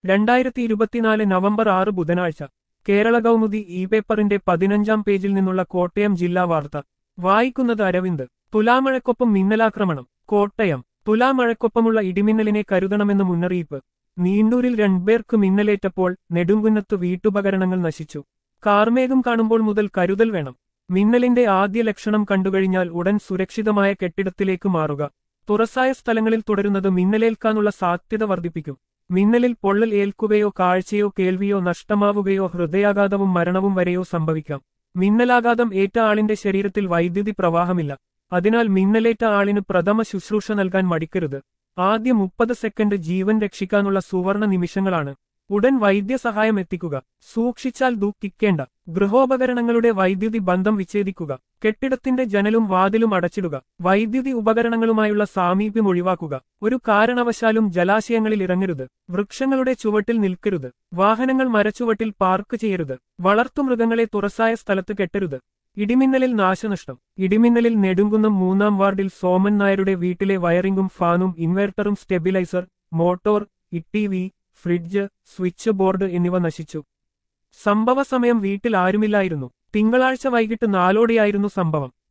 രണ്ടായിരത്തി ഇരുപത്തിനാല് നവംബർ ആറ് ബുധനാഴ്ച കേരള കൗമുദി ഇ പേപ്പറിന്റെ പതിനഞ്ചാം പേജിൽ നിന്നുള്ള കോട്ടയം ജില്ലാ വാർത്ത വായിക്കുന്നത് അരവിന്ദ് തുലാമഴക്കൊപ്പം മിന്നലാക്രമണം കോട്ടയം തുലാമഴക്കൊപ്പമുള്ള ഇടിമിന്നലിനെ കരുതണമെന്ന് മുന്നറിയിപ്പ് നീണ്ടൂരിൽ രണ്ടുപേർക്ക് മിന്നലേറ്റപ്പോൾ നെടുങ്കുന്നത്ത് വീട്ടുപകരണങ്ങൾ നശിച്ചു കാർമേഘം കാണുമ്പോൾ മുതൽ കരുതൽ വേണം മിന്നലിന്റെ ആദ്യ ലക്ഷണം കണ്ടുകഴിഞ്ഞാൽ ഉടൻ സുരക്ഷിതമായ കെട്ടിടത്തിലേക്ക് മാറുക തുറസായ സ്ഥലങ്ങളിൽ തുടരുന്നത് മിന്നലേൽക്കാനുള്ള സാധ്യത വർദ്ധിപ്പിക്കും മിന്നലിൽ പൊള്ളൽ ഏൽക്കുകയോ കാഴ്ചയോ കേൾവിയോ നഷ്ടമാവുകയോ ഹൃദയാഘാതവും മരണവും വരെയോ സംഭവിക്കാം മിന്നലാഘാതം ഏറ്റ ആളിന്റെ ശരീരത്തിൽ വൈദ്യുതി പ്രവാഹമില്ല അതിനാൽ മിന്നലേറ്റ ആളിന് പ്രഥമ ശുശ്രൂഷ നൽകാൻ മടിക്കരുത് ആദ്യ മുപ്പത് സെക്കൻഡ് ജീവൻ രക്ഷിക്കാനുള്ള സുവർണ നിമിഷങ്ങളാണ് ഉടൻ വൈദ്യസഹായം എത്തിക്കുക സൂക്ഷിച്ചാൽ ദുഃഖിക്കേണ്ട ഗൃഹോപകരണങ്ങളുടെ വൈദ്യുതി ബന്ധം വിച്ഛേദിക്കുക കെട്ടിടത്തിന്റെ ജനലും വാതിലും അടച്ചിടുക വൈദ്യുതി ഉപകരണങ്ങളുമായുള്ള സാമീപ്യം ഒഴിവാക്കുക ഒരു കാരണവശാലും ജലാശയങ്ങളിൽ ഇറങ്ങരുത് വൃക്ഷങ്ങളുടെ ചുവട്ടിൽ നിൽക്കരുത് വാഹനങ്ങൾ മരച്ചുവട്ടിൽ പാർക്ക് ചെയ്യരുത് വളർത്തുമൃഗങ്ങളെ തുറസായ സ്ഥലത്ത് കെട്ടരുത് ഇടിമിന്നലിൽ നാശനഷ്ടം ഇടിമിന്നലിൽ നെടുങ്കുന്നം മൂന്നാം വാർഡിൽ സോമൻ നായരുടെ വീട്ടിലെ വയറിംഗും ഫാനും ഇൻവെർട്ടറും സ്റ്റെബിലൈസർ മോട്ടോർ ഇ ഫ്രിഡ്ജ് സ്വിച്ച് ബോർഡ് എന്നിവ നശിച്ചു സംഭവ സമയം വീട്ടിൽ ആരുമില്ലായിരുന്നു തിങ്കളാഴ്ച വൈകിട്ട് നാലോടെയായിരുന്നു സംഭവം